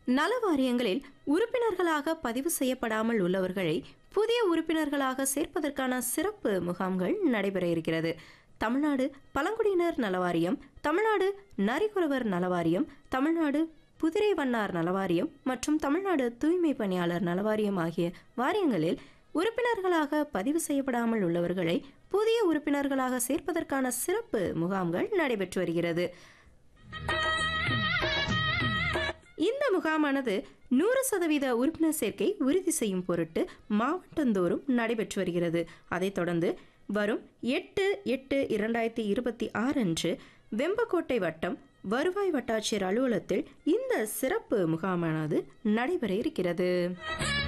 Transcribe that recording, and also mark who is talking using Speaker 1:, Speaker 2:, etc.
Speaker 1: நல வாரியங்களில் உறுப்பினர்களாக பதிவு செய்யப்படாமல் உள்ளவர்களை புதிய உறுப்பினர்களாக சேர்ப்பதற்கான சிறப்பு முகாம்கள் நடைபெற இருக்கிறது தமிழ்நாடு பழங்குடியினர் நலவாரியம் தமிழ்நாடு நரிக்குறவர் நலவாரியம் தமிழ்நாடு புதிரை வண்ணார் நலவாரியம் மற்றும் தமிழ்நாடு தூய்மை பணியாளர் நலவாரியம் ஆகிய வாரியங்களில் உறுப்பினர்களாக பதிவு செய்யப்படாமல் உள்ளவர்களை புதிய உறுப்பினர்களாக சேர்ப்பதற்கான சிறப்பு முகாம்கள் நடைபெற்று வருகிறது இந்த முகாமானது நூறு சதவீத உறுப்பினர் சேர்க்கை உறுதி செய்யும் பொருட்டு மாவட்டந்தோறும் நடைபெற்று வருகிறது அதைத் தொடர்ந்து வரும் எட்டு எட்டு இரண்டாயிரத்தி இருபத்தி ஆறு அன்று வெம்பக்கோட்டை வட்டம் வருவாய் வட்டாட்சியர் அலுவலகத்தில் இந்த சிறப்பு முகாமானது நடைபெற இருக்கிறது